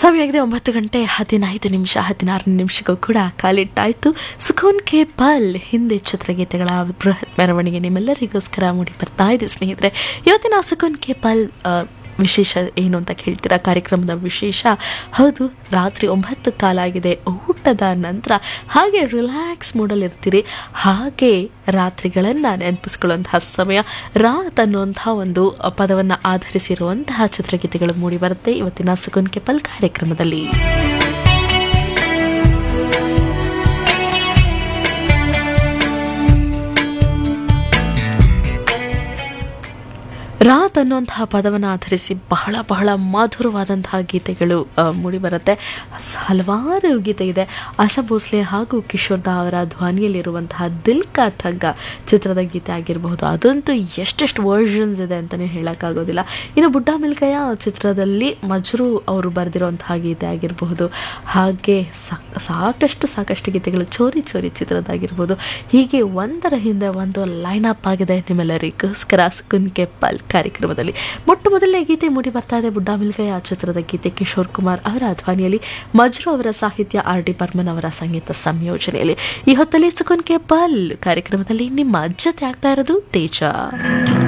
ಸಮಯ ಆಗಿದೆ ಒಂಬತ್ತು ಗಂಟೆ ಹದಿನೈದು ನಿಮಿಷ ಹದಿನಾರು ನಿಮಿಷಕ್ಕೂ ಕೂಡ ಕಾಲಿಟ್ಟಾಯಿತು ಸುಖೋನ್ ಕೆ ಪಲ್ ಹಿಂದೆ ಚಿತ್ರಗೀತೆಗಳ ಬೃಹತ್ ಮೆರವಣಿಗೆ ನಿಮ್ಮೆಲ್ಲರಿಗೋಸ್ಕರ ಮೂಡಿ ಬರ್ತಾ ಇದೆ ಸ್ನೇಹಿತರೆ ಇವತ್ತಿನ ಸುಖೋನ್ ಕೆ ಪಲ್ ಆ, ವಿಶೇಷ ಏನು ಅಂತ ಕೇಳ್ತೀರಾ ಕಾರ್ಯಕ್ರಮದ ವಿಶೇಷ ಹೌದು ರಾತ್ರಿ ಒಂಬತ್ತು ಕಾಲ ಆಗಿದೆ ಊಟದ ನಂತರ ಹಾಗೆ ರಿಲ್ಯಾಕ್ಸ್ ಮೂಡಲ್ಲಿ ಇರ್ತೀರಿ ಹಾಗೆ ರಾತ್ರಿಗಳನ್ನು ನೆನಪಿಸ್ಕೊಳ್ಳುವಂತಹ ಸಮಯ ರಾತ್ ಅನ್ನುವಂತಹ ಒಂದು ಪದವನ್ನು ಆಧರಿಸಿರುವಂತಹ ಚಿತ್ರಗೀತೆಗಳು ಮೂಡಿ ಬರುತ್ತೆ ಇವತ್ತಿನ ಸುಗುನ್ ಕೆಪಲ್ ಕಾರ್ಯಕ್ರಮದಲ್ಲಿ ರಾತ್ ಅನ್ನುವಂತಹ ಪದವನ್ನು ಆಧರಿಸಿ ಬಹಳ ಬಹಳ ಮಧುರವಾದಂತಹ ಗೀತೆಗಳು ಆ, ಮೂಡಿಬರುತ್ತೆ ಸ- ಹಲವಾರು ಗೀತೆ ಇದೆ ಆಶಾ ಭೋಸ್ಲೆ ಹಾಗೂ ಕಿಶೋರ್ ದಾ ಅವರ ಧ್ವನಿಯಲ್ಲಿರುವಂತಹ ದಿಲ್ ಕಾ ತಗ್ಗ ಚಿತ್ರದ ಗೀತೆ ಆಗಿರಬಹುದು ಅದಂತೂ ಎಷ್ಟೆಷ್ಟು ವರ್ಷನ್ಸ್ ಇದೆ ಅಂತಲೇ ಹೇಳೋಕ್ಕಾಗೋದಿಲ್ಲ ಇನ್ನು ಬುಡ್ಡ ಮಿಲ್ಕಯ್ಯ ಚಿತ್ರದಲ್ಲಿ ಮಜ್ರು ಅವರು ಬರೆದಿರುವಂತಹ ಗೀತೆ ಆಗಿರಬಹುದು ಹಾಗೆ ಸಾಕ್- ಸಾಕಷ್ಟು ಸಾಕಷ್ಟು ಗೀತೆಗಳು ಚೋರಿ ಚೋರಿ ಚಿತ್ರದಾಗಿರ್ಬೋದು ಹೀಗೆ ಒಂದರ ಹಿಂದೆ ಒಂದು ಲೈನ್ ಅಪ್ ಆಗಿದೆ ನಿಮ್ಮೆಲ್ಲರಿಗೋಸ್ಕರ ಸುಕುನ್ ಕೆಪ್ಪಲ್ ಕಾರ್ಯಕ್ರಮದಲ್ಲಿ ಮೊಟ್ಟ ಮೊದಲನೇ ಗೀತೆ ಮೂಡಿ ಬರ್ತಾ ಇದೆ ಬುಡ್ಡ ಮಿಲ್ಕಯ್ಯ ಚಿತ್ರದ ಗೀತೆ ಕಿಶೋರ್ ಕುಮಾರ್ ಅವರ ಧ್ವನಿಯಲ್ಲಿ ಮಜ್ರು ಅವರ ಸಾಹಿತ್ಯ ಆರ್ ಡಿ ಬರ್ಮನ್ ಅವರ ಸಂಗೀತ ಸಂಯೋಜನೆಯಲ್ಲಿ ಈ ಹೊತ್ತಲ್ಲಿ ಸುಕುನ್ ಕೆಪ್ಪಲ್ ಕಾರ್ಯಕ್ರಮದಲ್ಲಿ ನಿಮ್ಮ ಜೊತೆ ಆಗ್ತಾ ಇರೋದು ತೇಜ